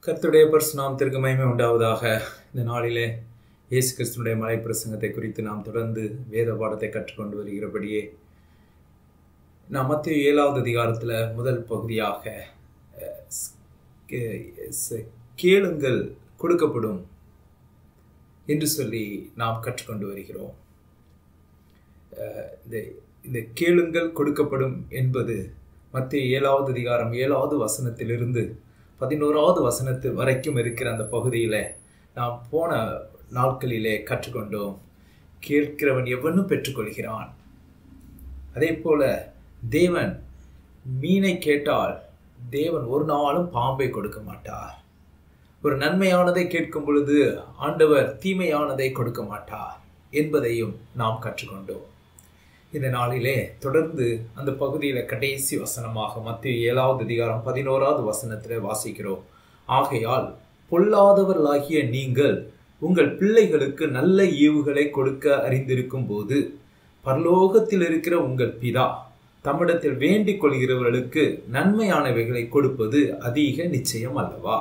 கர்த்தருடைய பரிசுநாமத்திற்கு மகிமை உண்டாவதாக இந்த நாளிலே இயேசு கிறிஸ்துனுடைய மலை பிரசங்கத்தை குறித்து நாம் தொடர்ந்து வேத பாடத்தை கற்றுக்கொண்டு வருகிறபடியே நாம் மத்திய ஏழாவது அதிகாரத்தில் முதல் பகுதியாக அஹ், ஸ்- கே- ச- கேளுங்கள் கொடுக்கப்படும் என்று சொல்லி நாம் கற்றுக்கொண்டு வருகிறோம் அஹ், இந்த இந்த கேளுங்கள் கொடுக்கப்படும் என்பது மத்திய ஏழாவது அதிகாரம் ஏழாவது வசனத்திலிருந்து பதினோராவது வசனத்து வரைக்கும் இருக்கிற அந்த பகுதியில் நாம் போன நாட்களிலே கற்றுக்கொண்டோம் கேட்கிறவன் எவனும் பெற்றுக்கொள்கிறான் அதே போல தேவன் மீனை கேட்டால் தேவன் ஒரு நாளும் பாம்பை கொடுக்க மாட்டார் ஒரு நன்மையானதை கேட்கும் பொழுது ஆண்டவர் தீமையானதை கொடுக்க மாட்டார் என்பதையும் நாம் கற்றுக்கொண்டோம் இந்த நாளிலே தொடர்ந்து அந்த பகுதியில் கடைசி வசனமாக மத்திய ஏழாவது அதிகாரம் பதினோராவது வசனத்தில் வாசிக்கிறோம் ஆகையால் பொல்லாதவர்களாகிய நீங்கள் உங்கள் பிள்ளைகளுக்கு நல்ல ஈவுகளை கொடுக்க அறிந்திருக்கும் போது பரலோகத்தில் இருக்கிற உங்கள் பிதா தம்மிடத்தில் வேண்டிக் கொள்கிறவர்களுக்கு நன்மையானவைகளை கொடுப்பது அதிக நிச்சயம் அல்லவா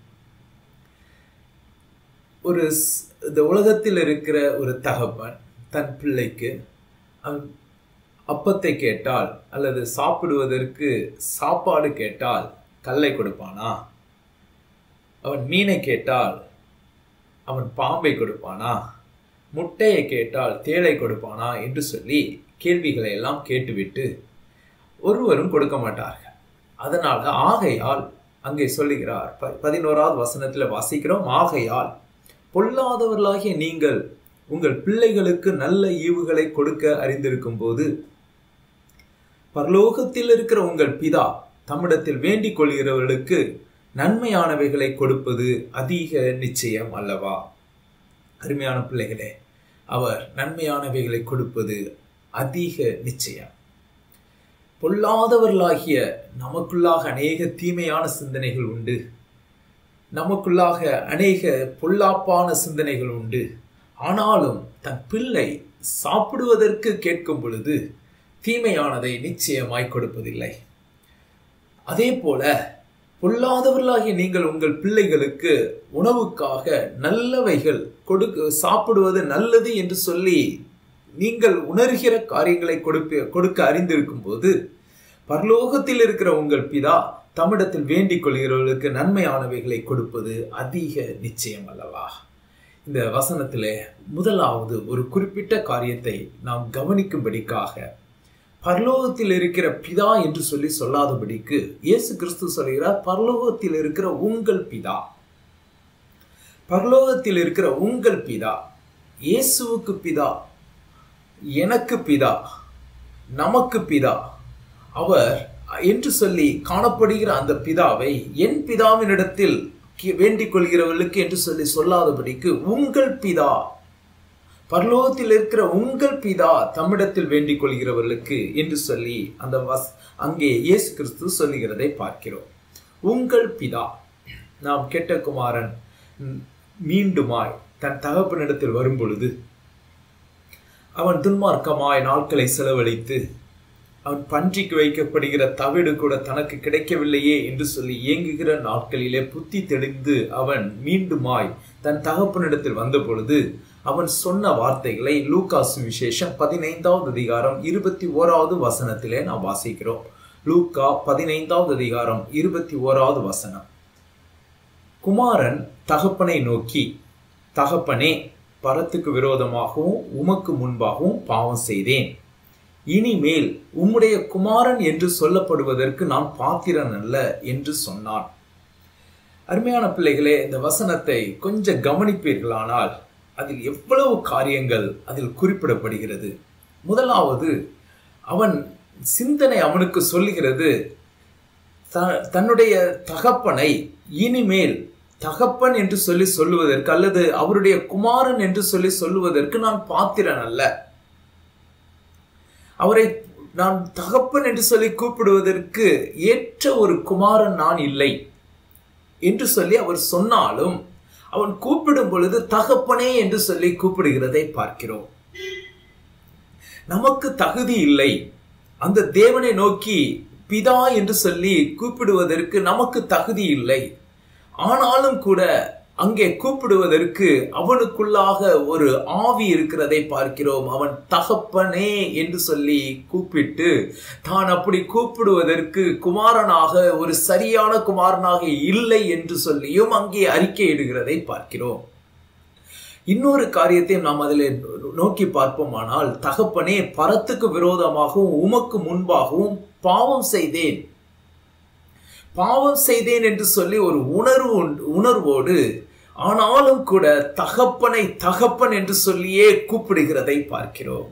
ஒரு ஸ்- இந்த உலகத்தில் இருக்கிற ஒரு தகப்பன் தன் பிள்ளைக்கு அவன் அப்பத்தை கேட்டால் அல்லது சாப்பிடுவதற்கு சாப்பாடு கேட்டால் கல்லை கொடுப்பானா அவன் மீனை கேட்டால் அவன் பாம்பை கொடுப்பானா முட்டையை கேட்டால் தேளை கொடுப்பானா என்று சொல்லி கேள்விகளை எல்லாம் கேட்டுவிட்டு ஒருவரும் கொடுக்க மாட்டார்கள் அதனால ஆகையால் அங்கே சொல்லுகிறார் ப- பதினோராவது வசனத்தில் வாசிக்கிறோம் ஆகையால் பொல்லாதவர்களாகிய நீங்கள் உங்கள் பிள்ளைகளுக்கு நல்ல ஈவுகளை கொடுக்க அறிந்திருக்கும் போது பரலோகத்தில் இருக்கிற உங்கள் பிதா தம்மிடத்தில் வேண்டிக் கொள்கிறவர்களுக்கு நன்மையானவைகளை கொடுப்பது அதிக நிச்சயம் அல்லவா அருமையான பிள்ளைகளே அவர் நன்மையானவைகளை கொடுப்பது அதிக நிச்சயம் பொல்லாதவர்களாகிய நமக்குள்ளாக அநேக தீமையான சிந்தனைகள் உண்டு நமக்குள்ளாக அநேக பொல்லாப்பான சிந்தனைகள் உண்டு ஆனாலும் தன் பிள்ளை சாப்பிடுவதற்கு கேட்கும் பொழுது தீமையானதை நிச்சயமாய் கொடுப்பதில்லை அதே போல பொல்லாதவர்களாகிய நீங்கள் உங்கள் பிள்ளைகளுக்கு உணவுக்காக நல்லவைகள் கொடுக்க சாப்பிடுவது நல்லது என்று சொல்லி நீங்கள் உணர்கிற காரியங்களை கொடுப்ப கொடுக்க அறிந்திருக்கும் போது பரலோகத்தில் இருக்கிற உங்கள் பிதா தம்மிடத்தில் வேண்டிக் கொள்கிறவர்களுக்கு நன்மையானவைகளை கொடுப்பது அதிக நிச்சயம் அல்லவா இந்த வசனத்திலே முதலாவது ஒரு குறிப்பிட்ட காரியத்தை நாம் கவனிக்கும்படிக்காக பரலோகத்தில் இருக்கிற பிதா என்று சொல்லி சொல்லாதபடிக்கு இயேசு கிறிஸ்து சொல்கிறார் பரலோகத்தில் இருக்கிற உங்கள் பிதா பரலோகத்தில் இருக்கிற உங்கள் பிதா இயேசுவுக்கு பிதா எனக்கு பிதா நமக்கு பிதா அவர் என்று சொல்லி காணப்படுகிற அந்த பிதாவை என் பிதாவினிடத்தில் கி- வேண்டிக் கொள்கிறவர்களுக்கு என்று சொல்லி சொல்லாதபடிக்கு உங்கள் பிதா பரலோகத்தில் இருக்கிற உங்கள் பிதா தம்மிடத்தில் வேண்டிக் கொள்கிறவர்களுக்கு என்று சொல்லி அந்த வஸ் அங்கே இயேசு கிறிஸ்து சொல்லுகிறதை பார்க்கிறோம் உங்கள் பிதா நாம் கெட்ட குமாரன் ம், மீண்டுமாய் தன் தகப்பனிடத்தில் வரும் பொழுது அவன் துன்மார்க்கமாய் நாட்களை செலவழித்து அவன் பன்றிக்கு வைக்கப்படுகிற தவிடு கூட தனக்கு கிடைக்கவில்லையே என்று சொல்லி ஏங்குகிற நாட்களிலே புத்தி தெளிந்து அவன் மீண்டுமாய் தன் தகப்பனிடத்தில் வந்த பொழுது அவன் சொன்ன வார்த்தைகளை லூகாசு விசேஷம் பதினைந்தாவது அதிகாரம் இருபத்தி ஓராவது வசனத்திலே நாம் வாசிக்கிறோம் லூக்கா பதினைந்தாவது அதிகாரம் இருபத்தி ஓராவது வசனம் குமாரன் தகப்பனை நோக்கி தகப்பனே பரத்துக்கு விரோதமாகவும் உமக்கு முன்பாகவும் பாவம் செய்தேன் இனிமேல் உம்முடைய குமாரன் என்று சொல்லப்படுவதற்கு நான் பாத்திரன் அல்ல என்று சொன்னான் அருமையான பிள்ளைகளே இந்த வசனத்தை கொஞ்சம் கவனிப்பீர்களானால் அதில் எவ்வளவு காரியங்கள் அதில் குறிப்பிடப்படுகிறது முதலாவது அவன் சிந்தனை அவனுக்கு சொல்லுகிறது த- தன்னுடைய தகப்பனை இனிமேல் தகப்பன் என்று சொல்லி சொல்லுவதற்கு அல்லது அவருடைய குமாரன் என்று சொல்லி சொல்லுவதற்கு நான் பாத்திரன் அல்ல அவரை நான் தகப்பன் என்று சொல்லி கூப்பிடுவதற்கு ஏற்ற ஒரு குமாரன் நான் இல்லை என்று சொல்லி அவர் சொன்னாலும் அவன் கூப்பிடும் பொழுது தகப்பனே என்று சொல்லி கூப்பிடுகிறதை பார்க்கிறோம் நமக்கு தகுதி இல்லை அந்த தேவனை நோக்கி பிதா என்று சொல்லி கூப்பிடுவதற்கு நமக்கு தகுதி இல்லை ஆனாலும் கூட அங்கே கூப்பிடுவதற்கு அவனுக்குள்ளாக ஒரு ஆவி இருக்கிறதை பார்க்கிறோம் அவன் தகப்பனே என்று சொல்லி கூப்பிட்டு தான் அப்படி கூப்பிடுவதற்கு குமாரனாக ஒரு சரியான குமாரனாக இல்லை என்று சொல்லியும் அங்கே அறிக்கையிடுகிறதை பார்க்கிறோம் இன்னொரு காரியத்தையும் நாம் அதில் நோக்கி பார்ப்போமானால் தகப்பனே பரத்துக்கு விரோதமாகவும் உமக்கு முன்பாகவும் பாவம் செய்தேன் பாவம் செய்தேன் என்று சொல்லி ஒரு உணர்வு உணர்வோடு ஆனாலும் கூட தகப்பனை தகப்பன் என்று சொல்லியே கூப்பிடுகிறதை பார்க்கிறோம்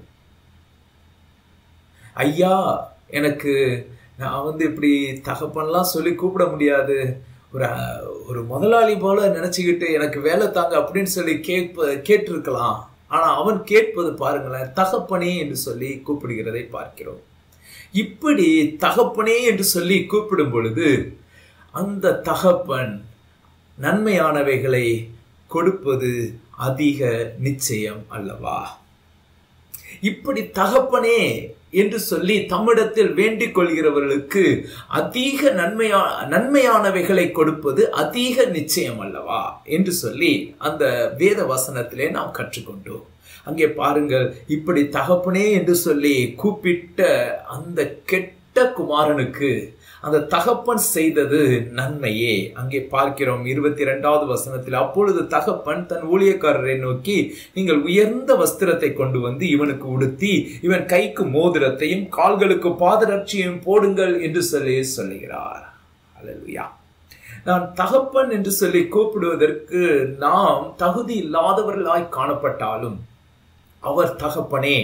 ஐயா எனக்கு நான் வந்து இப்படி தகப்பன்லாம் சொல்லி கூப்பிட முடியாது ஒரு ஒரு முதலாளி போல நினைச்சுக்கிட்டு எனக்கு வேலை தாங்க அப்படின்னு சொல்லி கேட்ப கேட்டிருக்கலாம் ஆனா அவன் கேட்பது பாருங்களேன் தகப்பனே என்று சொல்லி கூப்பிடுகிறதை பார்க்கிறோம் இப்படி தகப்பனே என்று சொல்லி கூப்பிடும் பொழுது அந்த தகப்பன் நன்மையானவைகளை கொடுப்பது அதிக நிச்சயம் அல்லவா இப்படி தகப்பனே என்று சொல்லி தம்மிடத்தில் வேண்டிக் கொள்கிறவர்களுக்கு அதிக நன்மையா நன்மையானவைகளை கொடுப்பது அதிக நிச்சயம் அல்லவா என்று சொல்லி அந்த வேத வசனத்திலே நாம் கற்றுக்கொண்டோம் அங்கே பாருங்கள் இப்படி தகப்பனே என்று சொல்லி கூப்பிட்ட அந்த கெட்ட குமாரனுக்கு அந்த தகப்பன் செய்தது நன்மையே அங்கே பார்க்கிறோம் இருபத்தி இரண்டாவது வசனத்தில் அப்பொழுது தகப்பன் தன் ஊழியக்காரரை நோக்கி நீங்கள் உயர்ந்த வஸ்திரத்தை கொண்டு வந்து இவனுக்கு உடுத்தி இவன் கைக்கு மோதிரத்தையும் கால்களுக்கு பாதரட்சியையும் போடுங்கள் என்று சொல்லி சொல்லுகிறார் அல்லா நான் தகப்பன் என்று சொல்லி கூப்பிடுவதற்கு நாம் தகுதி இல்லாதவர்களாய் காணப்பட்டாலும் அவர் தகப்பனே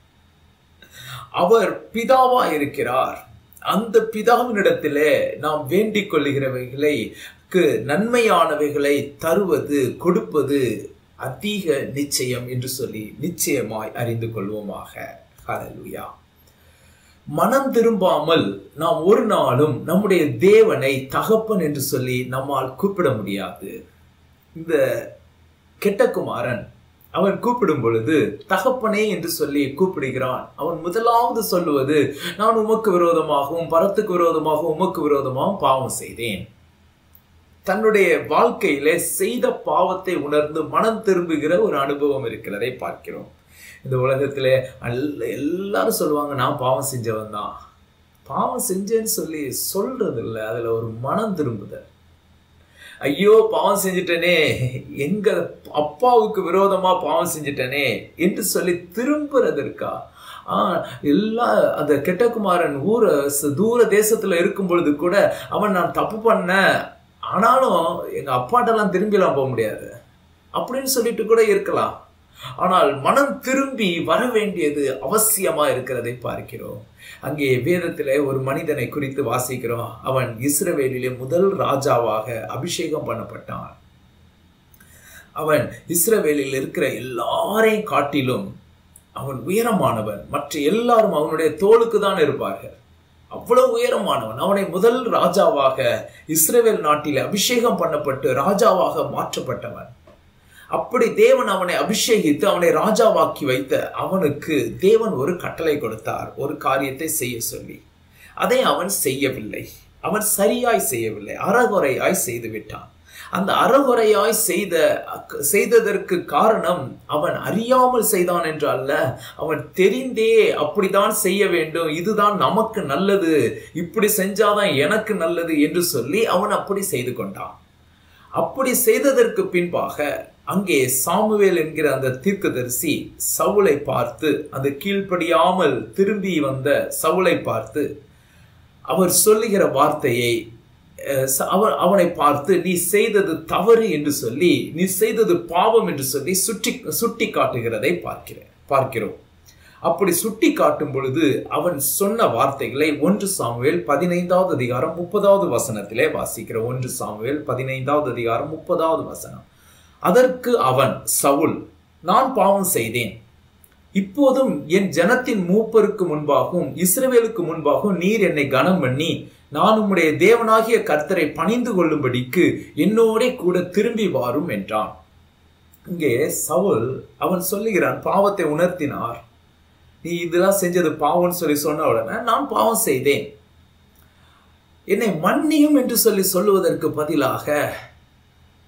அவர் பிதாவா இருக்கிறார் அந்த பிதாவினிடத்திலே நாம் வேண்டிக் கொள்ளுகிறவைகளை நன்மையானவைகளை தருவது கொடுப்பது அதிக நிச்சயம் என்று சொல்லி நிச்சயமாய் அறிந்து கொள்வோமாக ஹalleluya மனம் திரும்பாமல் நாம் ஒரு நாளும் நம்முடைய தேவனை தகப்பன் என்று சொல்லி நம்மால் கூப்பிட முடியாது இந்த கெட்டகுமாரன் அவன் கூப்பிடும் பொழுது தகப்பனே என்று சொல்லி கூப்பிடுகிறான் அவன் முதலாவது சொல்லுவது நான் உமக்கு விரோதமாகவும் பரத்துக்கு விரோதமாகவும் உமக்கு விரோதமாகவும் பாவம் செய்தேன் தன்னுடைய வாழ்க்கையிலே செய்த பாவத்தை உணர்ந்து மனம் திரும்புகிற ஒரு அனுபவம் இருக்கிறதை பார்க்கிறோம் இந்த உலகத்திலே எல்லாரும் சொல்லுவாங்க நான் பாவம் செஞ்சவன் தான் பாவம் செஞ்சேன்னு சொல்லி சொல்றது இல்லை அதுல ஒரு மனம் திரும்புதல் ஐயோ பாவம் செஞ்சிட்டனே எங்க அப்பாவுக்கு விரோதமா பாவம் செஞ்சிட்டனே என்று சொல்லி திரும்புறதற்கா ஆஹ் எல்லா அந்த கெட்டகுமாரன் ஊர தூர தேசத்துல இருக்கும் பொழுது கூட அவன் நான் தப்பு பண்ண ஆனாலும் எங்க அப்பாட்டெல்லாம் திரும்பிலாம் போக முடியாது அப்படின்னு சொல்லிட்டு கூட இருக்கலாம் ஆனால் மனம் திரும்பி வர வேண்டியது அவசியமா இருக்கிறதை பார்க்கிறோம் அங்கே வேதத்திலே ஒரு மனிதனை குறித்து வாசிக்கிறோம் அவன் இஸ்ரவேலிலே முதல் ராஜாவாக அபிஷேகம் பண்ணப்பட்டான் அவன் இஸ்ரவேலில் இருக்கிற எல்லாரையும் காட்டிலும் அவன் உயரமானவன் மற்ற எல்லாரும் அவனுடைய தோளுக்கு தான் இருப்பார்கள் அவ்வளவு உயரமானவன் அவனை முதல் ராஜாவாக இஸ்ரேல் நாட்டில் அபிஷேகம் பண்ணப்பட்டு ராஜாவாக மாற்றப்பட்டவன் அப்படி தேவன் அவனை அபிஷேகித்து அவனை ராஜாவாக்கி வைத்த அவனுக்கு தேவன் ஒரு கட்டளை கொடுத்தார் ஒரு காரியத்தை செய்ய சொல்லி அதை அவன் செய்யவில்லை அவன் சரியாய் செய்யவில்லை அறகுறையாய் செய்து விட்டான் அந்த அறகுறையாய் செய்த செய்ததற்கு காரணம் அவன் அறியாமல் செய்தான் என்று அல்ல அவன் தெரிந்தே அப்படிதான் செய்ய வேண்டும் இதுதான் நமக்கு நல்லது இப்படி செஞ்சாதான் எனக்கு நல்லது என்று சொல்லி அவன் அப்படி செய்து கொண்டான் அப்படி செய்ததற்கு பின்பாக அங்கே சாமுவேல் என்கிற அந்த தீர்க்கதரிசி சவுளை பார்த்து அந்த கீழ்ப்படியாமல் திரும்பி வந்த சவுளை பார்த்து அவர் சொல்லுகிற வார்த்தையை அவர் அவனை பார்த்து நீ செய்தது தவறு என்று சொல்லி நீ செய்தது பாவம் என்று சொல்லி சுட்டி சுட்டி காட்டுகிறதை பார்க்கிறேன் பார்க்கிறோம் அப்படி சுட்டி காட்டும் பொழுது அவன் சொன்ன வார்த்தைகளை ஒன்று சாமுவேல் பதினைந்தாவது அதிகாரம் முப்பதாவது வசனத்திலே வாசிக்கிற ஒன்று சாமுவேல் பதினைந்தாவது அதிகாரம் முப்பதாவது வசனம் அதற்கு அவன் சவுல் நான் பாவம் செய்தேன் இப்போதும் என் ஜனத்தின் மூப்பருக்கு முன்பாகவும் இஸ்ரவேலுக்கு முன்பாகவும் நீர் என்னை கனம் பண்ணி நான் உம்முடைய தேவனாகிய கர்த்தரை பணிந்து கொள்ளும்படிக்கு என்னோட கூட திரும்பி வாரும் என்றான் இங்கே சவுல் அவன் சொல்லுகிறான் பாவத்தை உணர்த்தினார் நீ இதெல்லாம் செஞ்சது பாவம்னு சொல்லி சொன்ன உடனே நான் பாவம் செய்தேன் என்னை மன்னியும் என்று சொல்லி சொல்லுவதற்கு பதிலாக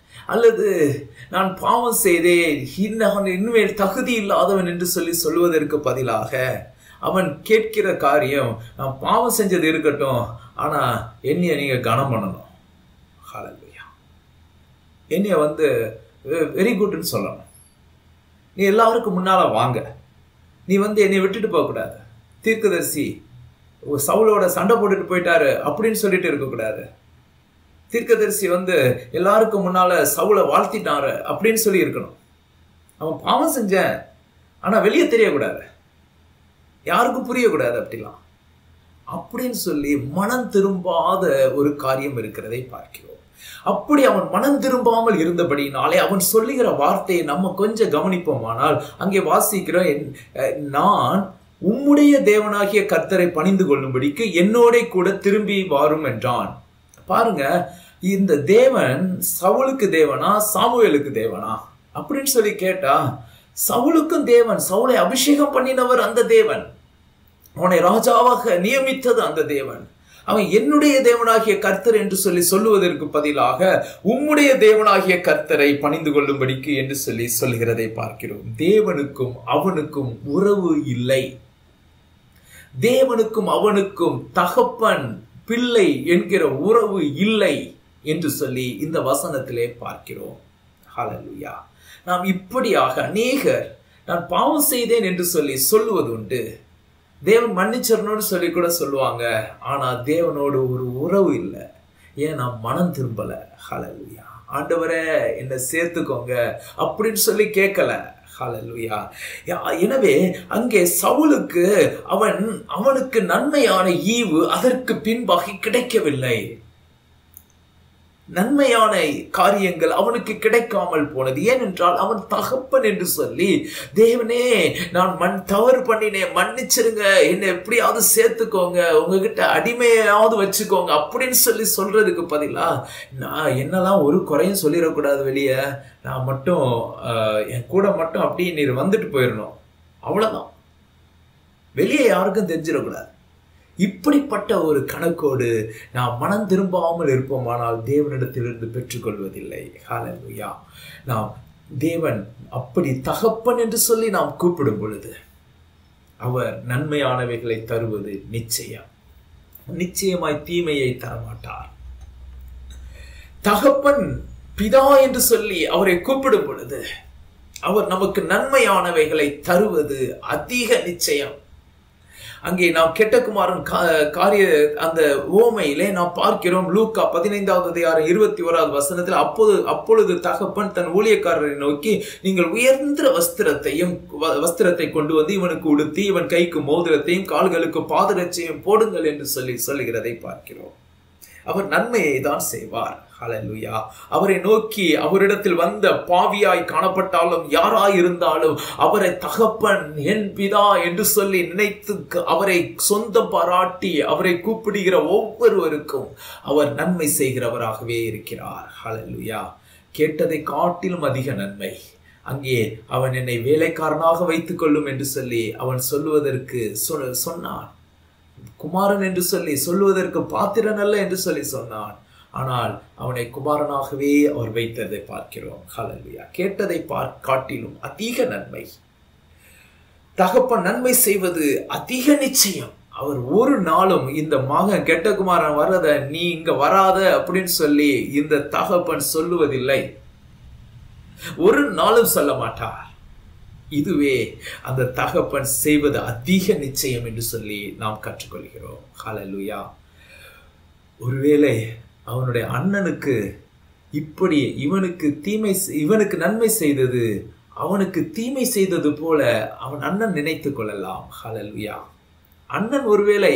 அல்லது நான் பாவம் செய்தேன் இன்னவன் இனிமேல் தகுதி இல்லாதவன் என்று சொல்லி சொல்வதற்கு பதிலாக அவன் கேட்கிற காரியம் நான் பாவம் செஞ்சது இருக்கட்டும் ஆனா என்னைய நீங்க கனம் பண்ணணும் ஹalleluya என்னைய வந்து வெரி குட்னு சொல்லணும் நீ எல்லாருக்கும் முன்னால வாங்க நீ வந்து என்னை விட்டுட்டு போகக்கூடாது தீர்க்கதரிசி சவுளோட சண்டை போட்டுட்டு போயிட்டாரு அப்படின்னு சொல்லிட்டு இருக்கக்கூடாது தீர்க்கதரிசி வந்து எல்லாருக்கும் முன்னால சவுளை வாழ்த்திட்டாரு அப்படின்னு சொல்லி இருக்கணும் அவன் பாவம் செஞ்சேன் ஆனா வெளியே தெரியக்கூடாது யாருக்கும் புரியக்கூடாது அப்படிலாம் அப்படின்னு சொல்லி மனம் திரும்பாத ஒரு காரியம் இருக்கிறதை பார்க்கிறோம் அப்படி அவன் மனம் திரும்பாமல் இருந்தபடினாலே அவன் சொல்லுகிற வார்த்தையை நம்ம கொஞ்சம் கவனிப்போமானால் அங்கே வாசிக்கிறோம் நான் உம்முடைய தேவனாகிய கர்த்தரை பணிந்து கொள்ளும்படிக்கு என்னோட கூட திரும்பி வாரும் என்றான் பாருங்க இந்த தேவன் சவுலுக்கு தேவனா சாமுவேலுக்கு தேவனா அப்படின்னு சொல்லி கேட்டா சவுலுக்கும் தேவன் சவுளை அபிஷேகம் பண்ணினவர் அந்த தேவன் அவனை ராஜாவாக நியமித்தது அந்த தேவன் அவன் என்னுடைய தேவனாகிய கர்த்தர் என்று சொல்லி சொல்லுவதற்கு பதிலாக உம்முடைய தேவனாகிய கர்த்தரை பணிந்து கொள்ளும்படிக்கு என்று சொல்லி சொல்கிறதை பார்க்கிறோம் தேவனுக்கும் அவனுக்கும் உறவு இல்லை தேவனுக்கும் அவனுக்கும் தகப்பன் பிள்ளை என்கிற உறவு இல்லை என்று சொல்லி இந்த வசனத்திலே பார்க்கிறோம் ஹalleluya நாம் இப்படியாக அநேகர் நான் பாவம் செய்தேன் என்று சொல்லி சொல்லுவது உண்டு தேவன் மன்னிச்சிடணும்னு சொல்லி கூட சொல்லுவாங்க ஆனா தேவனோடு ஒரு உறவு இல்லை ஏன் நான் மனம் திரும்பல ஹalleluya ஆண்டவரே என்னை சேர்த்துக்கோங்க அப்படின்னு சொல்லி கேட்கல ஹalleluya எனவே அங்கே சவுலுக்கு அவன் அவனுக்கு நன்மையான ஈவு அதற்கு பின்பாக கிடைக்கவில்லை நன்மையான காரியங்கள் அவனுக்கு கிடைக்காமல் போனது ஏனென்றால் அவன் தகப்பன் என்று சொல்லி தேவனே நான் மண் தவறு பண்ணினேன் மன்னிச்சிருங்க என்னை எப்படியாவது சேர்த்துக்கோங்க உங்ககிட்ட அடிமையாவது வச்சுக்கோங்க அப்படின்னு சொல்லி சொல்றதுக்கு பதிலா நான் என்னெல்லாம் ஒரு குறையும் சொல்லிடக்கூடாது வெளியே நான் மட்டும் என் கூட மட்டும் அப்படியே நீர் வந்துட்டு போயிடணும் அவ்வளவுதான் வெளியே யாருக்கும் தெரிஞ்சிடக்கூடாது இப்படிப்பட்ட ஒரு கணக்கோடு நாம் மனம் திரும்பாமல் இருப்போமானால் தேவனிடத்திலிருந்து பெற்றுக்கொள்வதில்லை ஹalleluya நாம் தேவன் அப்படி தகப்பன் என்று சொல்லி நாம் கூப்பிடும் பொழுது அவர் நன்மையானவைகளை தருவது நிச்சயம் நிச்சயமாய் தீமையை தரமாட்டார் தகப்பன் பிதா என்று சொல்லி அவரை கூப்பிடும் பொழுது அவர் நமக்கு நன்மையானவைகளை தருவது அதிக நிச்சயம் அங்கே நாம் கெட்டகுமாரன் காரிய அந்த ஓமையிலே நாம் பார்க்கிறோம் லூக்கா பதினைந்தாவது அதிகாரம் இருபத்தி ஓராவது வசனத்தில் அப்போது அப்பொழுது தகப்பன் தன் ஊழியக்காரரை நோக்கி நீங்கள் உயர்ந்த வஸ்திரத்தையும் வஸ்திரத்தை கொண்டு வந்து இவனுக்கு உடுத்தி இவன் கைக்கு மோதிரத்தையும் கால்களுக்கு பாதரட்சையும் போடுங்கள் என்று சொல்லி சொல்லுகிறதை பார்க்கிறோம் அவர் நன்மையை தான் செய்வார் ஹலலுயா அவரை நோக்கி அவரிடத்தில் வந்த பாவியாய் காணப்பட்டாலும் யாராய் இருந்தாலும் அவரை தகப்பன் என் பிதா என்று சொல்லி நினைத்து அவரை சொந்தம் பாராட்டி அவரை கூப்பிடுகிற ஒவ்வொருவருக்கும் அவர் நன்மை செய்கிறவராகவே இருக்கிறார் ஹலலுயா கேட்டதை காட்டிலும் அதிக நன்மை அங்கே அவன் என்னை வேலைக்காரனாக வைத்துக் கொள்ளும் என்று சொல்லி அவன் சொல்லுவதற்கு சொன்னான் குமாரன் என்று சொல்லி சொல்லுவதற்கு பாத்திரன் அல்ல என்று சொல்லி சொன்னான் ஆனால் அவனை குமாரனாகவே அவர் வைத்ததை பார்க்கிறோம் ஹலல்வியா கேட்டதை பார் காட்டிலும் அதிக நன்மை தகப்பன் நன்மை செய்வது அதிக நிச்சயம் அவர் ஒரு நாளும் இந்த மகன் கெட்ட குமாரன் வர்றத நீ இங்க வராத அப்படின்னு சொல்லி இந்த தகப்பன் சொல்லுவதில்லை ஒரு நாளும் சொல்ல மாட்டார் இதுவே அந்த தகப்பன் செய்வது அதிக நிச்சயம் என்று சொல்லி நாம் கற்றுக்கொள்கிறோம் ஹலலுயா ஒருவேளை அவனுடைய அண்ணனுக்கு இப்படி இவனுக்கு தீமை இவனுக்கு நன்மை செய்தது அவனுக்கு தீமை செய்தது போல அவன் அண்ணன் நினைத்து கொள்ளலாம் ஹலலுயா அண்ணன் ஒருவேளை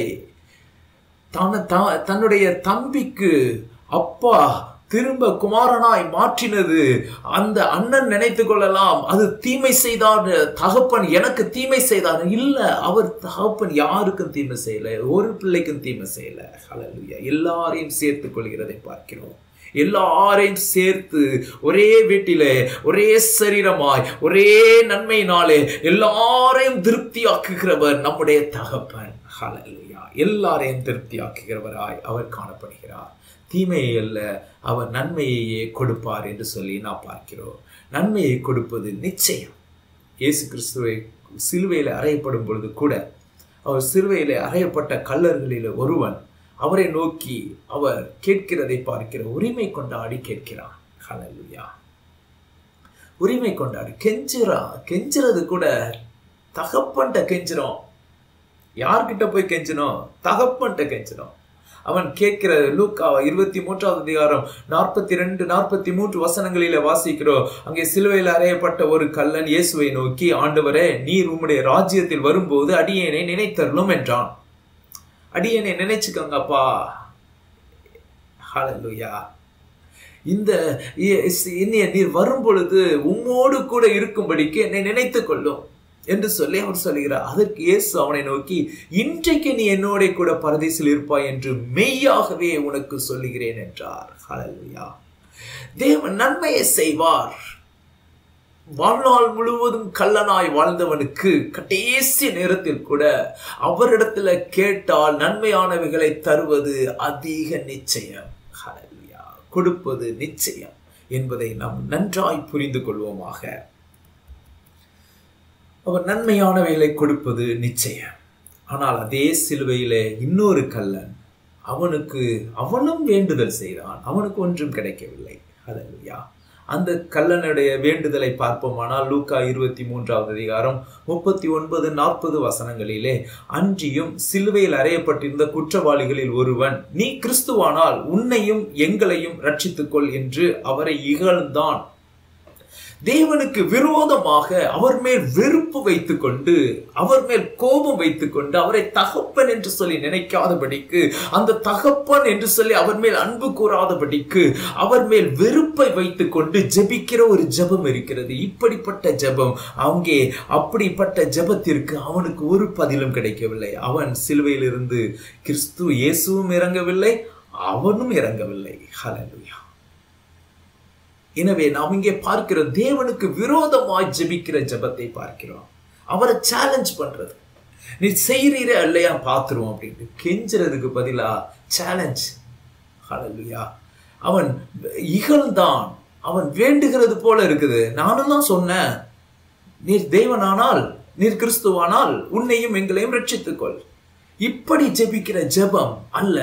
தன தன்னுடைய தம்பிக்கு அப்பா திரும்ப குமாரனாய் மாற்றினது அந்த அண்ணன் நினைத்து கொள்ளலாம் அது தீமை செய்தார் தகப்பன் எனக்கு தீமை செய்தார் இல்ல அவர் தகப்பன் யாருக்கும் தீமை செய்யல ஒரு பிள்ளைக்கும் தீமை செய்யல ஹலலுயா எல்லாரையும் சேர்த்து கொள்கிறதை பார்க்கிறோம் எல்லாரையும் சேர்த்து ஒரே வீட்டிலே ஒரே சரீரமாய் ஒரே நன்மையினாலே எல்லாரையும் திருப்தியாக்குகிறவர் நம்முடைய தகப்பன் ஹலலுயா எல்லாரையும் திருப்தியாக்குகிறவராய் அவர் காணப்படுகிறார் தீமையை அல்ல அவர் நன்மையையே கொடுப்பார் என்று சொல்லி நான் பார்க்கிறோம் நன்மையை கொடுப்பது நிச்சயம் இயேசு கிறிஸ்துவை சிலுவையில் அறையப்படும் பொழுது கூட அவர் சிலுவையில் அறையப்பட்ட கல்லர்களில் ஒருவன் அவரை நோக்கி அவர் கேட்கிறதை பார்க்கிற உரிமை கொண்டாடி கேட்கிறான் ஹalleluya உரிமை கொண்டாடி கெஞ்சுறான் கெஞ்சுறது கூட தகப்பன்ட்ட கெஞ்சுறோம் யார்கிட்ட போய் கெஞ்சணும் தகப்பன்ட்ட கெஞ்சணும் அவன் கேட்கிற லூக்கா இருபத்தி மூன்றாவது அதிகாரம் நாற்பத்தி ரெண்டு நாற்பத்தி மூன்று வசனங்களில வாசிக்கிறோம் அங்கே சிலுவையில் அறையப்பட்ட ஒரு கல்லன் இயேசுவை நோக்கி ஆண்டவரே நீர் உம்முடைய ராஜ்யத்தில் வரும்போது அடியேனை நினைத்தருளும் என்றான் அடியேனை நினைச்சுக்கோங்கப்பா ஹalleluya இந்த என்னைய நீர் வரும் பொழுது உம்மோடு கூட இருக்கும்படிக்கு என்னை நினைத்துக் கொள்ளும் என்று சொல்லி அவர் சொல்கிறார் அதற்கு இயேசு அவனை நோக்கி இன்றைக்கு நீ என்னோட கூட பரதேசில் இருப்பாய் என்று மெய்யாகவே உனக்கு சொல்லுகிறேன் என்றார் ஹalleluya தேவன் நன்மையை செய்வார் வாழ்நாள் முழுவதும் கள்ளனாய் வாழ்ந்தவனுக்கு கடைசி நேரத்தில் கூட அவரிடத்துல கேட்டால் நன்மையானவைகளை தருவது அதிக நிச்சயம் ஹalleluya கொடுப்பது நிச்சயம் என்பதை நாம் நன்றாய் புரிந்து கொள்வோமாக அவர் நன்மையானவைகளை கொடுப்பது நிச்சயம் ஆனால் அதே சிலுவையிலே இன்னொரு கல்லன் அவனுக்கு அவனும் வேண்டுதல் செய்தான் அவனுக்கு ஒன்றும் கிடைக்கவில்லை ஹalleluya அந்த கல்லனுடைய வேண்டுதலை பார்ப்போமானால் லூக்கா இருபத்தி மூன்றாவது அதிகாரம் முப்பத்தி ஒன்பது நாற்பது வசனங்களிலே அன்றியும் சிலுவையில் அறையப்பட்டிருந்த குற்றவாளிகளில் ஒருவன் நீ கிறிஸ்துவானால் உன்னையும் எங்களையும் ரட்சித்துக்கொள் என்று அவரை இகழ்ந்தான் தேவனுக்கு விரோதமாக அவர் மேல் வெறுப்பு வைத்துக் கொண்டு அவர் மேல் கோபம் வைத்துக் கொண்டு அவரை தகப்பன் என்று சொல்லி நினைக்காதபடிக்கு அந்த தகப்பன் என்று சொல்லி அவர் மேல் அன்பு கூறாதபடிக்கு அவர் மேல் வெறுப்பை வைத்துக் கொண்டு ஜெபிக்கிற ஒரு ஜெபம் இருக்கிறது இப்படிப்பட்ட ஜெபம் அங்கே அப்படிப்பட்ட ஜெபத்திற்கு அவனுக்கு ஒரு பதிலும் கிடைக்கவில்லை அவன் சிலுவையில் இருந்து கிறிஸ்து இயேசுவும் இறங்கவில்லை அவனும் இறங்கவில்லை ஹalleluya எனவே நாம் இங்கே பார்க்கிறோம் தேவனுக்கு விரோதமாய் ஜெபிக்கிற ஜெபத்தை பார்க்கிறோம் அவரை சேலஞ்ச் பண்றது நீ செய்கிறீரே இல்லையா பார்த்துருவோம் அப்படின்னு கெஞ்சுறதுக்கு பதிலா சேலஞ்ச் ஹalleluya அவன் இகழ்ந்தான் அவன் வேண்டுகிறது போல இருக்குது நானும் தான் சொன்னேன் நீர் தெய்வனானால் நீர் கிறிஸ்துவானால் உன்னையும் எங்களையும் ரட்சித்துக்கொள் இப்படி ஜெபிக்கிற ஜெபம் அல்ல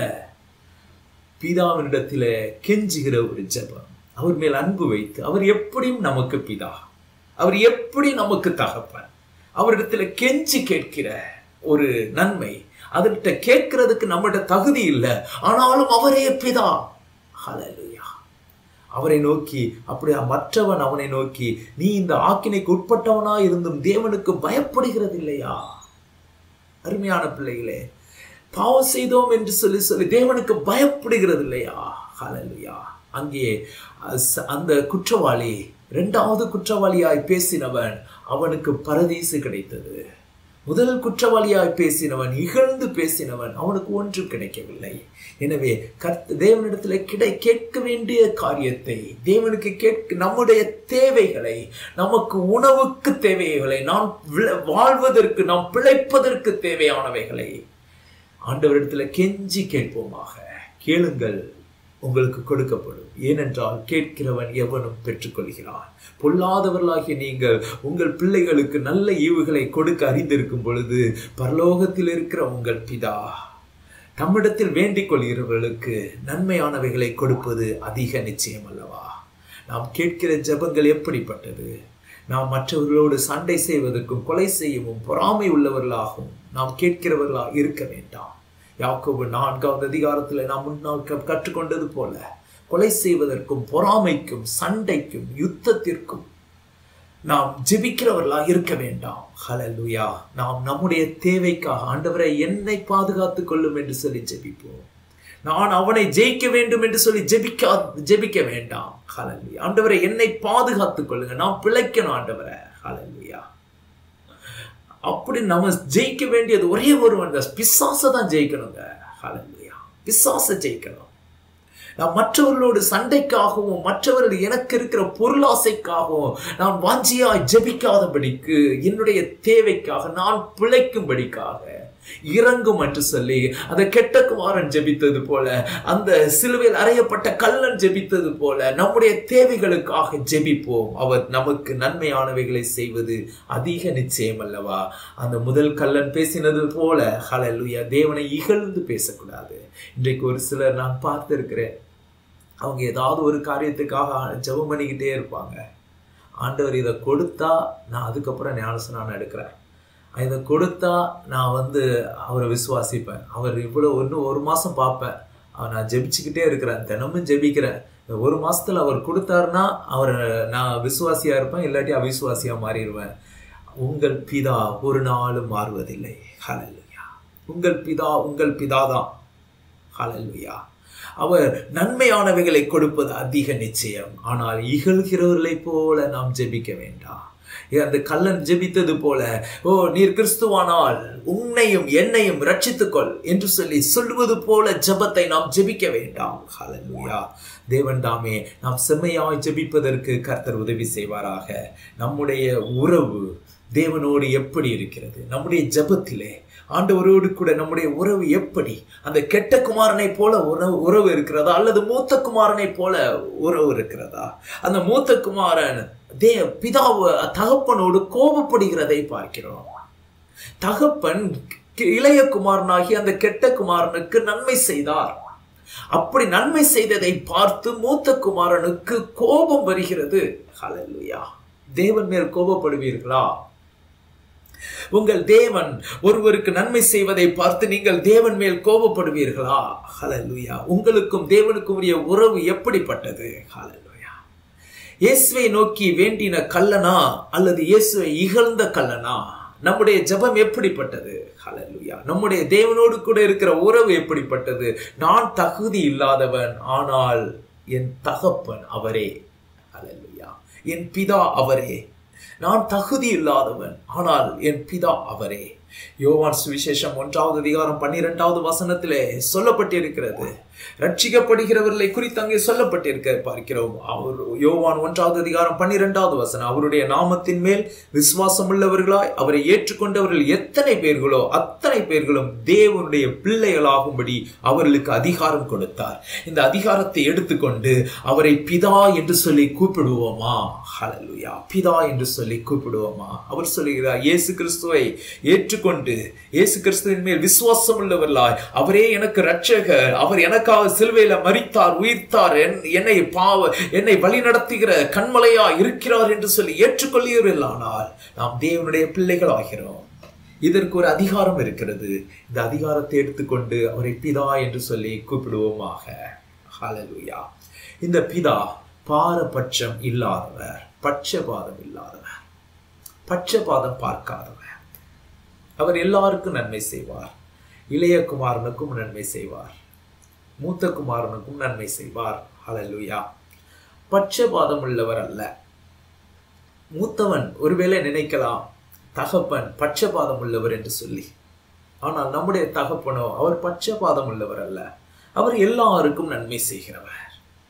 பிதாவினிடத்தில கெஞ்சுகிற ஒரு ஜெபம் அவர் மேல் அன்பு வைத்து அவர் எப்படியும் நமக்கு பிதா அவர் எப்படி நமக்கு தகப்பன் அவரிடத்துல கெஞ்சி கேட்கிற ஒரு நன்மை அதற்கிட்ட கேட்கிறதுக்கு நம்மகிட்ட தகுதி இல்லை ஆனாலும் அவரே பிதா ஹalleluya அவரை நோக்கி அப்படியா மற்றவன் அவனை நோக்கி நீ இந்த ஆக்கினைக்கு உட்பட்டவனா இருந்தும் தேவனுக்கு பயப்படுகிறது இல்லையா அருமையான பிள்ளைகளே பாவம் செய்தோம் என்று சொல்லி சொல்லி தேவனுக்கு பயப்படுகிறது இல்லையா ஹalleluya அங்கே அந்த குற்றவாளி இரண்டாவது குற்றவாளியாய் பேசினவன் அவனுக்கு பரதீசு கிடைத்தது முதல் குற்றவாளியாய் பேசினவன் இகழ்ந்து பேசினவன் அவனுக்கு ஒன்றும் கிடைக்கவில்லை எனவே கர்த்த தேவனிடத்தில் கிடை கேட்க வேண்டிய காரியத்தை தேவனுக்கு கேட்க நம்முடைய தேவைகளை நமக்கு உணவுக்கு தேவைகளை நாம் வாழ்வதற்கு நாம் பிழைப்பதற்கு தேவையானவைகளை ஆண்டவரிடத்தில் கெஞ்சி கேட்போமாக கேளுங்கள் உங்களுக்கு கொடுக்கப்படும் ஏனென்றால் கேட்கிறவன் எவனும் பெற்றுக்கொள்கிறான் பொல்லாதவர்களாகிய நீங்கள் உங்கள் பிள்ளைகளுக்கு நல்ல ஈவுகளை கொடுக்க அறிந்திருக்கும் பொழுது பரலோகத்தில் இருக்கிற உங்கள் பிதா தம்மிடத்தில் வேண்டிக் கொள்கிறவர்களுக்கு நன்மையானவைகளை கொடுப்பது அதிக நிச்சயம் அல்லவா நாம் கேட்கிற ஜபங்கள் எப்படிப்பட்டது நாம் மற்றவர்களோடு சண்டை செய்வதற்கும் கொலை செய்யவும் பொறாமை உள்ளவர்களாகவும் நாம் கேட்கிறவர்களாக இருக்க வேண்டாம் யாக்கோபு நான்காவது அதிகாரத்தில் நாம் முன்னால் கற்றுக்கொண்டது போல கொலை செய்வதற்கும் பொறாமைக்கும் சண்டைக்கும் யுத்தத்திற்கும் நாம் ஜெபிக்கிறவர்களாக இருக்க வேண்டாம் ஹலலுயா நாம் நம்முடைய தேவைக்காக ஆண்டவரை என்னை பாதுகாத்துக் கொள்ளும் என்று சொல்லி ஜெபிப்போம் நான் அவனை ஜெயிக்க வேண்டும் என்று சொல்லி ஜெபிக்கா ஜெபிக்க வேண்டாம் ஹலலுயா ஆண்டவரை என்னை பாதுகாத்துக் கொள்ளுங்க நான் பிழைக்கணும் ஆண்டவரை ஹலலுயா அப்படி நம்ம ஜெயிக்க வேண்டியது ஒரே ஒருவன் தான் பிசாசை தான் ஜெயிக்கணுங்க ஹலலுயா பிசாசை ஜெயிக்கணும் நான் மற்றவர்களோடு சண்டைக்காகவும் மற்றவர்கள் எனக்கு இருக்கிற பொருளாசைக்காகவும் நான் வாஞ்சியாய் ஜெபிக்காதபடிக்கு என்னுடைய தேவைக்காக நான் பிழைக்கும்படிக்காக இறங்கும் என்று சொல்லி அந்த கெட்ட குமாரன் ஜெபித்தது போல அந்த சிலுவையில் அறையப்பட்ட கல்லன் ஜெபித்தது போல நம்முடைய தேவைகளுக்காக ஜெபிப்போம் அவர் நமக்கு நன்மையானவைகளை செய்வது அதிக நிச்சயம் அல்லவா அந்த முதல் கல்லன் பேசினது போல ஹலலுயா தேவனை இகழ்ந்து பேசக்கூடாது இன்றைக்கு ஒரு சிலர் நான் பார்த்திருக்கிறேன் அவங்க ஏதாவது ஒரு காரியத்துக்காக ஜெபம் பண்ணிக்கிட்டே இருப்பாங்க ஆண்டவர் இதை கொடுத்தா நான் அதுக்கப்புறம் ஞானசனான எடுக்கிறேன் இதை கொடுத்தா நான் வந்து அவரை விசுவாசிப்பேன் அவர் இவ்வளோ ஒன்று ஒரு மாதம் பார்ப்பேன் அவர் நான் ஜெபிச்சுக்கிட்டே இருக்கிறேன் தினமும் ஜெபிக்கிறேன் இந்த ஒரு மாசத்துல அவர் கொடுத்தாருன்னா அவர் நான் விசுவாசியா இருப்பேன் இல்லாட்டி அவிசுவாசியா மாறிடுவேன் உங்கள் பிதா ஒரு நாளும் மாறுவதில்லை ஹalleluya உங்கள் பிதா உங்கள் பிதா தான் ஹalleluya அவர் நன்மையானவைகளை கொடுப்பது அதிக நிச்சயம் ஆனால் இகழ்கிறவர்களைப் போல நாம் ஜெபிக்க வேண்டாம் அந்த கல்லன் ஜெபித்தது போல ஓ நீர் கிறிஸ்துவானால் உன்னையும் என்னையும் ரட்சித்துக்கொள் என்று சொல்லி சொல்வது போல ஜெபத்தை நாம் ஜெபிக்க வேண்டாம் ஹalleluya தேவன் தாமே நாம் செம்மையாய் ஜெபிப்பதற்கு கர்த்தர் உதவி செய்வாராக நம்முடைய உறவு தேவனோடு எப்படி இருக்கிறது நம்முடைய ஜெபத்திலே ஆண்டவரோடு கூட நம்முடைய உறவு எப்படி அந்த கெட்ட குமாரனை போல உறவு உறவு இருக்கிறதா அல்லது மூத்த குமாரனை போல உறவு இருக்கிறதா அந்த மூத்த குமாரன் தே பிதாவு தகப்பனோடு கோபப்படுகிறதை பார்க்கிறோம் தகப்பன் இளைய குமாரனாகி அந்த கெட்ட குமாரனுக்கு நன்மை செய்தார் அப்படி நன்மை செய்ததை பார்த்து மூத்த குமாரனுக்கு கோபம் வருகிறது ஹalleluya தேவன் மேல் கோபப்படுவீர்களா உங்கள் தேவன் ஒருவருக்கு நன்மை செய்வதை பார்த்து நீங்கள் தேவன் மேல் கோபப்படுவீர்களா ஹalleluya உங்களுக்கும் தேவனுக்கும் உரிய உறவு எப்படிப்பட்டது ஹalleluya இயேசுவை நோக்கி வேண்டின கல்லனா அல்லது இயேசுவை இகழ்ந்த கல்லனா நம்முடைய ஜெபம் எப்படிப்பட்டது ஹalleluya நம்முடைய தேவனோடு கூட இருக்கிற உறவு எப்படிப்பட்டது நான் தகுதி இல்லாதவன் ஆனால் என் தகப்பன் அவரே ஹalleluya என் பிதா அவரே நான் தகுதி இல்லாதவன் ஆனால் என் பிதா அவரே யோவான் சுவிசேஷம் ஒன்றாவது அதிகாரம் பன்னிரெண்டாவது வசனத்திலே சொல்லப்பட்டிருக்கிறது ரட்சிக்கப்படுகிறவர்களை குறித்து அங்கே சொல்லப்பட்டிருக்க பார்க்கிறோம் அவர் யோவான் ஒன்றாவது அதிகாரம் பன்னிரெண்டாவது வசனம் அவருடைய நாமத்தின் மேல் விசுவாசம் உள்ளவர்களாய் அவரை ஏற்றுக்கொண்டவர்கள் எத்தனை பேர்களோ அத்தனை பேர்களும் தேவனுடைய பிள்ளைகளாகும்படி அவர்களுக்கு அதிகாரம் கொடுத்தார் இந்த அதிகாரத்தை எடுத்துக்கொண்டு அவரை பிதா என்று சொல்லி கூப்பிடுவோமா ஹalleluya பிதா என்று சொல்லி கூப்பிடுவோமா அவர் சொல்லுகிறார் இயேசு கிறிஸ்துவை ஏற்றுக்கொண்டு இயேசு கிறிஸ்துவின் மேல் விசுவாசம் உள்ளவர்களாய் அவரே எனக்கு ரட்சகர் அவர் எனக்காக சிலுவையில மரித்தார் உயிர்த்தார் என்னை பாவ என்னை வழி நடத்துகிற கண்மலையா இருக்கிறார் என்று சொல்லி ஏற்றுக்கொள்ளீர்களானால் நாம் தேவனுடைய பிள்ளைகள் ஆகிறோம் இதற்கு ஒரு அதிகாரம் இருக்கிறது இந்த அதிகாரத்தை எடுத்துக்கொண்டு அவரை பிதா என்று சொல்லி கூப்பிடுவோமாக ஹalleluya இந்த பிதா பாரபட்சம் இல்லாதவர் பட்சபாதம் இல்லாதவர் பட்சபாதம் பார்க்காதவர் அவர் எல்லாருக்கும் நன்மை செய்வார் இளைய குமாரனுக்கும் நன்மை செய்வார் மூத்த குமாரனுக்கும் நன்மை செய்வார் ஹalleluya பட்சபாதம் உள்ளவர் அல்ல மூத்தவன் ஒருவேளை நினைக்கலாம் தகப்பன் பட்சபாதம் உள்ளவர் என்று சொல்லி ஆனால் நம்முடைய தகப்பனோ அவர் பட்சபாதம் உள்ளவர் அல்ல அவர் எல்லாருக்கும் நன்மை செய்கிறவர்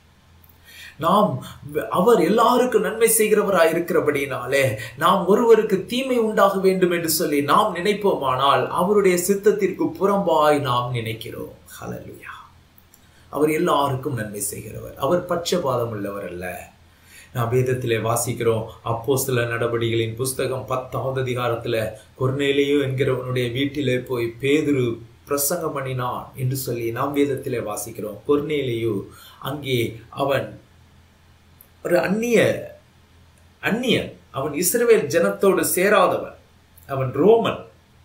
நாம் அவர் எல்லாருக்கும் நன்மை செய்கிறவராய் இருக்கிறபடினாலே நாம் ஒருவருக்கு தீமை உண்டாக வேண்டும் என்று சொல்லி நாம் நினைப்போமானால் அவருடைய சித்தத்திற்கு புறம்பாய் நாம் நினைக்கிறோம் ஹalleluya அவர் எல்லாருக்கும் நன்மை செய்கிறவர் அவர் பட்சபாதம் உள்ளவர் அல்ல நாம் வேதத்திலே வாசிக்கிறோம் அப்போ சில நடவடிக்கைகளின் புஸ்தகம் பத்தாவது அதிகாரத்துல கொர்நேலியோ என்கிறவனுடைய வீட்டிலே போய் பேதுரு பிரசங்கம் பண்ணினான் என்று சொல்லி நாம் வேதத்திலே வாசிக்கிறோம் கொர்நேலியோ அங்கே அவன் ஒரு அந்நிய அந்நியன் அவன் இஸ்ரவேல் ஜனத்தோடு சேராதவன் அவன் ரோமன்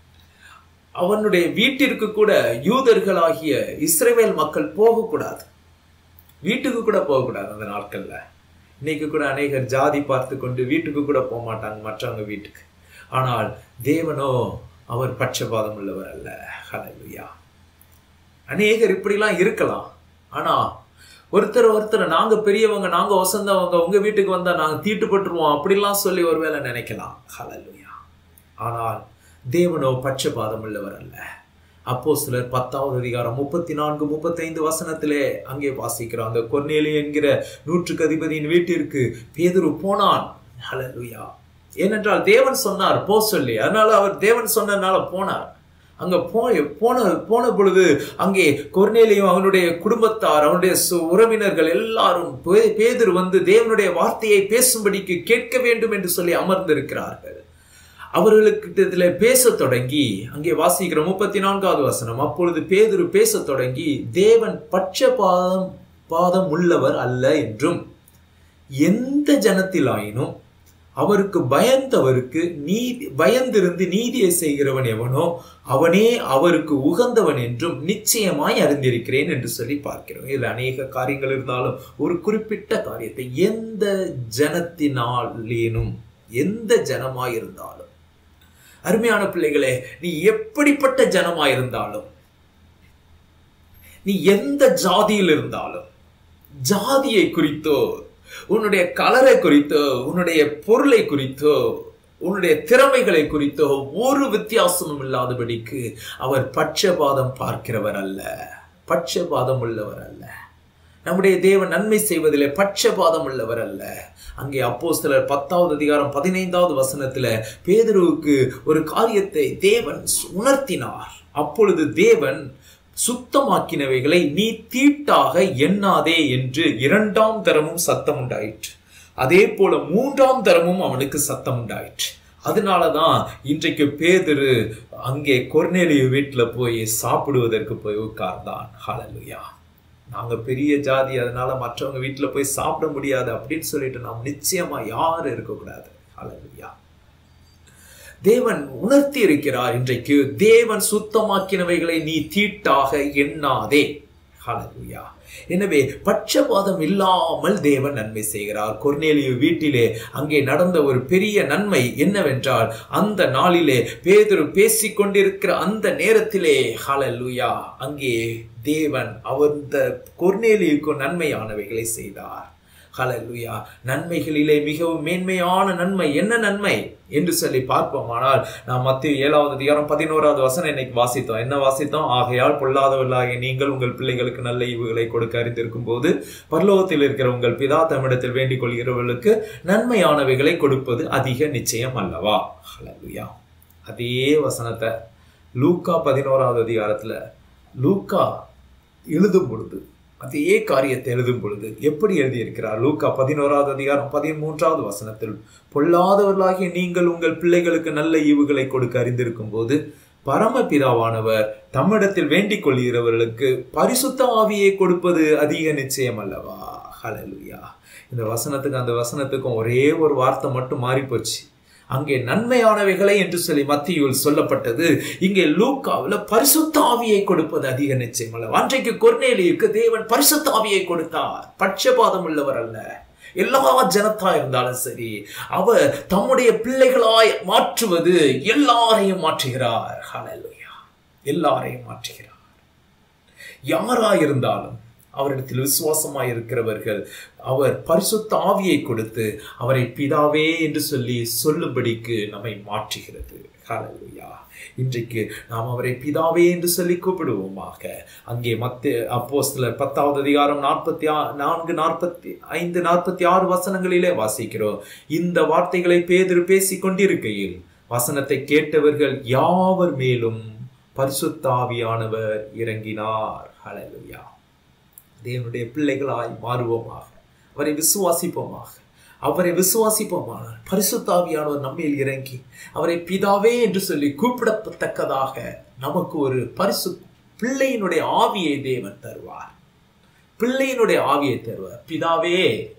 அவனுடைய வீட்டிற்கு கூட யூதர்களாகிய இஸ்ரேவேல் மக்கள் போகக்கூடாது வீட்டுக்கு கூட போகக்கூடாது அந்த நாட்கள்ல இன்னைக்கு கூட அநேகர் ஜாதி பார்த்து கொண்டு வீட்டுக்கு கூட போக மாட்டாங்க மற்றவங்க வீட்டுக்கு ஆனால் தேவனோ அவர் பட்சபாதம் உள்ளவர் அல்ல ஹalleluya அநேகர் இப்படிலாம் இருக்கலாம் ஆனா ஒருத்தர் ஒருத்தர் நாங்க பெரியவங்க நாங்க வசந்தவங்க உங்க வீட்டுக்கு வந்தா நாங்க தீட்டுப்பட்டுருவோம் அப்படிலாம் சொல்லி ஒருவேளை நினைக்கலாம் ஹalleluya ஆனால் தேவனோ பட்சபாதம் உள்ளவர் அல்ல அப்போ சிலர் பத்தாவது அதிகாரம் முப்பத்தி நான்கு முப்பத்தைந்து வசனத்திலே அங்கே வாசிக்கிறோம் அந்த கொர்நேலி என்கிற நூற்றுக்கு அதிபதியின் வீட்டிற்கு பேதுரு போனான் ஹalleluya ஏனென்றால் தேவன் சொன்னார் போ சொல்லி அதனால அவர் தேவன் சொன்னதுனால போனார் அங்க போன போன போன பொழுது அங்கே கொர்நேலியும் அவனுடைய குடும்பத்தார் அவனுடைய சு- உறவினர்கள் எல்லாரும் பே- பேதுரு வந்து தேவனுடைய வார்த்தையை பேசும்படிக்கு கேட்க வேண்டும் என்று சொல்லி அமர்ந்திருக்கிறார்கள் அவர்களுக்கு இதில் பேசத் தொடங்கி அங்கே வாசிக்கிற முப்பத்தி நான்காவது வசனம் அப்பொழுது பேதுரு பேசத் தொடங்கி தேவன் பட்சபாதம் பாதம் உள்ளவர் அல்ல என்றும் எந்த ஜனத்திலாயினும் அவருக்கு பயந்தவருக்கு நீதி பயந்திருந்து நீதியை செய்கிறவன் எவனோ அவனே அவருக்கு உகந்தவன் என்றும் நிச்சயமாய் அறிந்திருக்கிறேன் என்று சொல்லி பார்க்கிறோம் இதில் அநேக காரியங்கள் இருந்தாலும் ஒரு குறிப்பிட்ட காரியத்தை எந்த ஜனத்தினாலேனும் எந்த ஜனமாய் இருந்தாலும் அருமையான பிள்ளைகளே நீ எப்படிப்பட்ட ஜனமாய் இருந்தாலும் நீ எந்த ஜாதியில் இருந்தாலும் ஜாதியை குறித்தோ உன்னுடைய கலரை குறித்தோ உன்னுடைய பொருளை குறித்தோ உன்னுடைய திறமைகளை குறித்தோ ஒரு வித்தியாசமும் இல்லாதபடிக்கு அவர் பட்சபாதம் பார்க்கிறவர் அல்ல பட்சபாதம் உள்ளவர் அல்ல நம்முடைய தேவன் நன்மை செய்வதிலே பட்சபாதம் உள்ளவர் அல்ல அங்கே அப்போஸ்தலர் பத்தாவது அதிகாரம் பதினைந்தாவது வசனத்துல பேதுருவுக்கு ஒரு காரியத்தை தேவன் உணர்த்தினார் அப்பொழுது தேவன் சுத்தமாக்கினவைகளை நீ தீட்டாக எண்ணாதே என்று இரண்டாம் தரமும் சத்தம் உண்டாயிற்று அதே போல மூன்றாம் தரமும் அவனுக்கு சத்தம் உண்டாயிற்று அதனாலதான் இன்றைக்கு பேதுரு அங்கே கொர்நேலிய வீட்டுல போய் சாப்பிடுவதற்கு போய் உட்கார்ந்தான் ஹalleluya நாங்க பெரிய ஜாதி அதனால மற்றவங்க வீட்டுல போய் சாப்பிட முடியாது அப்படின்னு சொல்லிட்டு நாம் நிச்சயமா யாரும் இருக்கக்கூடாது ஹalleluya தேவன் உணர்த்தி இருக்கிறார் இன்றைக்கு தேவன் சுத்தமாக்கினவைகளை நீ தீட்டாக எண்ணாதே ஹalleluya எனவே பட்சபாதம் இல்லாமல் தேவன் நன்மை செய்கிறார் கொர்நேலியு வீட்டிலே அங்கே நடந்த ஒரு பெரிய நன்மை என்னவென்றால் அந்த நாளிலே பேதுரு பேசிக் கொண்டிருக்கிற அந்த நேரத்திலே ஹalleluya அங்கே தேவன் அந்த கொர்நேலியுக்கு நன்மையானவைகளை செய்தார் ஹalleluya நன்மைகளிலே மிகவும் மேன்மையான நன்மை என்ன நன்மை என்று சொல்லி பார்ப்போமானால் நாம் மத்திய ஏழாவது அதிகாரம் பதினோராவது வசனம் இன்னைக்கு வாசித்தோம் என்ன வாசித்தோம் ஆகையால் பொல்லாதவர்களாகிய நீங்கள் உங்கள் பிள்ளைகளுக்கு நல்ல ஈவுகளை கொடுக்க அறிந்திருக்கும் போது பரலோகத்தில் இருக்கிற உங்கள் பிதா தம்மிடத்தில் வேண்டிக் கொள்கிறவர்களுக்கு நன்மையானவைகளை கொடுப்பது அதிக நிச்சயம் அல்லவா ஹalleluya அதே வசனத்தை லூக்கா பதினோராவது அதிகாரத்துல லூக்கா எழுதும் பொழுது அதே காரியத்தை எழுதும் பொழுது எப்படி எழுதியிருக்கிறார் லூக்கா பதினோராவது அதிகாரம் பதிமூன்றாவது வசனத்தில் பொல்லாதவர்களாகிய நீங்கள் உங்கள் பிள்ளைகளுக்கு நல்ல ஈவுகளை கொடுக்க அறிந்திருக்கும் போது பரமபிதாவானவர் தம்மிடத்தில் வேண்டிக் கொள்கிறவர்களுக்கு பரிசுத்த ஆவியை கொடுப்பது அதிக நிச்சயம் அல்லவா ஹalleluya இந்த வசனத்துக்கு அந்த வசனத்துக்கும் ஒரே ஒரு வார்த்தை மட்டும் மாறி போச்சு அங்கே நன்மையானவைகளை என்று சொல்லி மத்தியில் சொல்லப்பட்டது இங்கே லூக்காவில் பரிசுத்த ஆவியை கொடுப்பது அதிக நிச்சயம் அல்ல அன்றைக்கு கொர்நேலியுக்கு தேவன் பரிசுத்த ஆவியை கொடுத்தார் பட்சபாதம் உள்ளவர் அல்ல எல்லா ஜனத்தா இருந்தாலும் சரி அவர் தம்முடைய பிள்ளைகளாய் மாற்றுவது எல்லாரையும் மாற்றுகிறார் ஹalleluya எல்லாரையும் மாற்றுகிறார் யாராயிருந்தாலும் அவரிடத்தில் விசுவாசமாய் இருக்கிறவர்கள் அவர் பரிசுத்த ஆவியை கொடுத்து அவரை பிதாவே என்று சொல்லி சொல்லும்படிக்கு நம்மை மாற்றுகிறது ஹalleluya இன்றைக்கு நாம் அவரை பிதாவே என்று சொல்லி கூப்பிடுவோமாக அங்கே மத்த அப்போஸ்தலர் பத்தாவது அதிகாரம் நாற்பத்தி ஆ நான்கு நாற்பத்தி ஐந்து நாற்பத்தி ஆறு வசனங்களிலே வாசிக்கிறோம் இந்த வார்த்தைகளை பேதிரு பேசிக் கொண்டிருக்கையில் வசனத்தை கேட்டவர்கள் யாவர் மேலும் பரிசுத்தாவியானவர் இறங்கினார் ஹalleluya தேவனுடைய பிள்ளைகளாய் மாறுவோமாக அவரை விசுவாசிப்போமாக அவரை விசுவாசிப்போமானால் பரிசுத்தாவியானவர் நம்மில் இறங்கி அவரை பிதாவே என்று சொல்லி கூப்பிடத்தக்கதாக நமக்கு ஒரு பரிசு பிள்ளையினுடைய ஆவியை தேவன் தருவார் பிள்ளையினுடைய ஆவியை தருவார் பிதாவே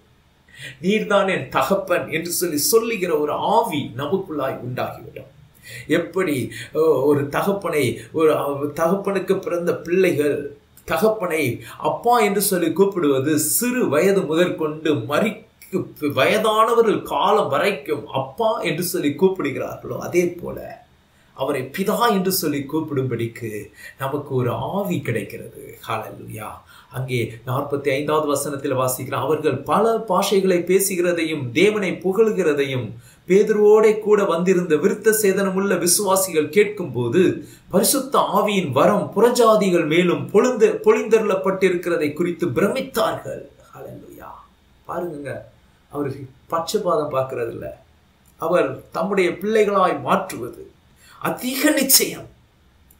நீர்தான் என் தகப்பன் என்று சொல்லி சொல்லுகிற ஒரு ஆவி நமக்குள்ளாய் உண்டாகிவிடும் எப்படி ஒரு தகப்பனை ஒரு தகப்பனுக்கு பிறந்த பிள்ளைகள் தகப்பனை அப்பா என்று சொல்லி கூப்பிடுவது சிறு வயது முதற்கொண்டு மறி வயதானவர்கள் காலம் வரைக்கும் அப்பா என்று சொல்லி கூப்பிடுகிறார்களோ அதே போல அவரை பிதா என்று சொல்லி கூப்பிடும்படிக்கு நமக்கு ஒரு ஆவி கிடைக்கிறது ஹalleluya அங்கே நாற்பத்தி ஐந்தாவது வசனத்தில் வாசிக்கிறோம் அவர்கள் பல பாஷைகளை பேசுகிறதையும் தேவனை புகழ்கிறதையும் பேதுருவோட கூட வந்திருந்த விருத்த சேதனமுள்ள விசுவாசிகள் கேட்கும் போது பரிசுத்த ஆவியின் வரம் புறஜாதிகள் மேலும் பொழுந்த பொழிந்தருளப்பட்டிருக்கிறதை குறித்து பிரமித்தார்கள் ஹalleluya பாருங்க அவர் பட்சபாதம் பார்க்கறது இல்ல அவர் தம்முடைய பிள்ளைகளாய் மாற்றுவது அதிக நிச்சயம்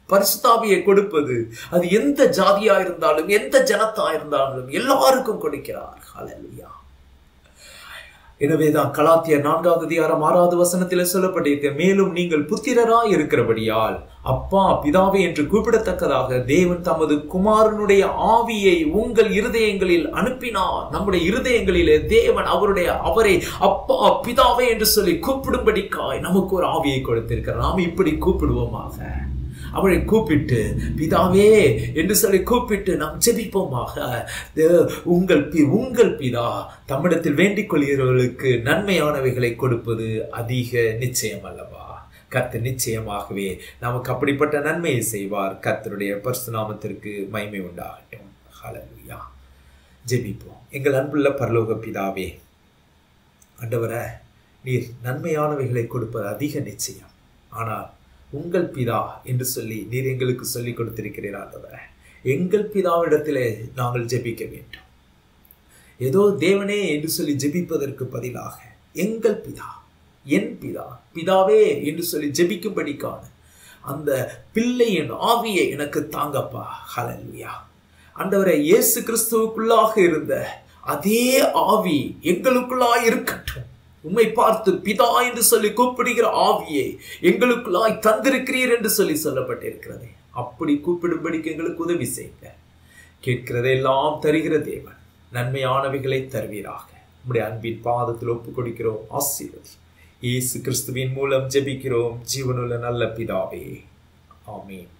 பரிசுத்தாவியை கொடுப்பது அது எந்த ஜாதியா இருந்தாலும் எந்த ஜனத்தா இருந்தாலும் எல்லாருக்கும் கொடுக்கிறார் ஹalleluya எனவேதான் கலாத்திய நான்காவது அதிகாரம் ஆறாவது வசனத்தில் சொல்லப்பட்டிருக்க மேலும் நீங்கள் புத்திரராய் இருக்கிறபடியால் அப்பா பிதாவே என்று கூப்பிடத்தக்கதாக தேவன் தமது குமாரனுடைய ஆவியை உங்கள் இருதயங்களில் அனுப்பினார் நம்முடைய இருதயங்களிலே தேவன் அவருடைய அவரை அப்பா பிதாவே என்று சொல்லி கூப்பிடும்படிக்காய் நமக்கு ஒரு ஆவியை கொடுத்திருக்கிறார் நாம் இப்படி கூப்பிடுவோமாக அவரை கூப்பிட்டு பிதாவே என்று சொல்லி கூப்பிட்டு நாம் ஜெபிப்போமாக தே- உங்கள் பி- உங்கள் பிதா தம்மிடத்தில் வேண்டிக் கொள்கிறவர்களுக்கு நன்மையானவைகளை கொடுப்பது அதிக நிச்சயம் அல்லவா கர்த்தர் நிச்சயமாகவே நமக்கு அப்படிப்பட்ட நன்மையை செய்வார் கர்த்தருடைய பரிசுநாமத்திற்கு மகிமை உண்டாகட்டும் ஹalleluya ஜெபிப்போம் எங்கள் அன்புள்ள பரலோக பிதாவே ஆண்டவரே நீர் நன்மையானவைகளை கொடுப்பது அதிக நிச்சயம் ஆனால் உங்கள் பிதா என்று சொல்லி நீர் எங்களுக்கு சொல்லிக் கொடுத்திருக்கிறீர் ஆண்டவரே எங்கள் பிதாவிடத்திலே நாங்கள் ஜெபிக்க வேண்டும் ஏதோ தேவனே என்று சொல்லி ஜெபிப்பதற்கு பதிலாக எங்கள் பிதா என் பிதா பிதாவே என்று சொல்லி ஜெபிக்கும்படிக்கான அந்த பிள்ளையின் ஆவியை எனக்கு தாங்கப்பா ஹalleluya ஆண்டவரே இயேசு கிறிஸ்துவுக்குள்ளாக இருந்த அதே ஆவி எங்களுக்குள்ளாய் இருக்கட்டும் உம்மை பார்த்து பிதா என்று சொல்லி கூப்பிடுகிற ஆவியை எங்களுக்குள்ளாய் தந்திருக்கிறீர் என்று சொல்லி சொல்லப்பட்டிருக்கிறது அப்படி கூப்பிடும்படிக்கு எங்களுக்கு உதவி செய்யுங்க கேட்கிறதையெல்லாம் தருகிற தேவன் நன்மையானவைகளை தருவீராக உம்முடைய அன்பின் பாதத்தில் ஒப்புக் கொடுக்கிறோம் ஆசீர்வதி இயேசு கிறிஸ்துவின் மூலம் ஜெபிக்கிறோம் ஜீவனுள்ள நல்ல பிதாவே ஆமென்